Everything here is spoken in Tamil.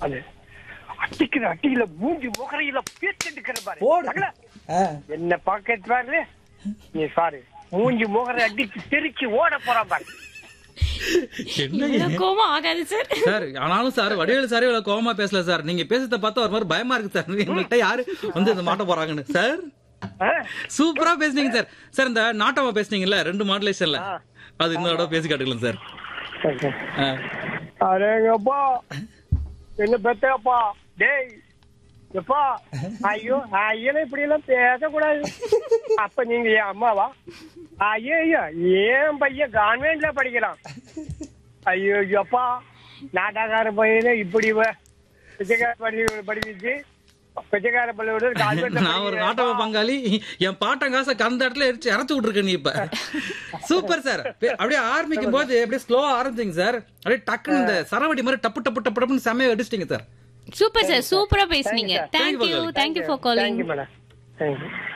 அது அட்டிக்கிற அட்டியில மூஞ்சி முகரையில பேச்செடுக்கிற பாரு போடு. சகல, ஆ, என்ன பாக்கெட் பாரு நீ பாரு மூஞ்சி முகரை அடிச்சு தெரிச்சு ஓட போறான் பாரு என்ன இவ்வளவு கோவம் ஆகாது சார் சார் ஆனாலும் சார் வடிவேலு சார் இவ்வளவு கோவமா பேசல சார் நீங்க பேசுறத பார்த்தா ஒரு மாதிரி பயமா இருக்கு சார் எங்கள்கிட்ட யாரு வந்து இந்த மாட்ட போறாங்கன்னு சார் ஆ? சூப்பரா பேசுனீங்க சார் சார் இந்த நாட்டமா பேசுனீங்கல்ல ரெண்டு மாடுலேஷன்ல ஆ. அது இந்த தடவை பேசி காட்டுக்கலாம் சார் சரி, சரி. ஆ. அரேங்கப்பா என்ன பெத்தப்பா டேய் எப்பா ஐயோ ஐயோ இப்படி எல்லாம் பேசக்கூடாது அப்ப நீங்க என் அம்மாவா ஐயோ ஐயோ ஏன் பையன் கான்வென்ட்ல படிக்கிறான் ஐயோ எப்பா நாட்டாக்கார பையனை இப்படி வ- பிச்சைக்கார பள்ளி படிச்சு பிச்சைக்கார பள்ளியோட நான் ஒரு நாட்டம பங்காளி என் பாட்டன் காசை அந்த இடத்துல எரிச்சு இறச்சு விட்டுருக்க நீ இப்ப சூப்பர் சார் அப்படியே ஆரம்பிக்கும் போது அப்படியே ஸ்லோவா ஆரம்பிச்சிங்க சார் அப்படியே டக்குன்னு இந்த சரவடி மாதிரி டப்பு டப்பு டப்பு டப்புன்னு செம்மையா அடிச்சிட்டீங்க சார் சூப்பர் சார் சூப்பரா பேசுனீங்க Thank you, thank you Bangali. Thank you for calling thank you madam thank you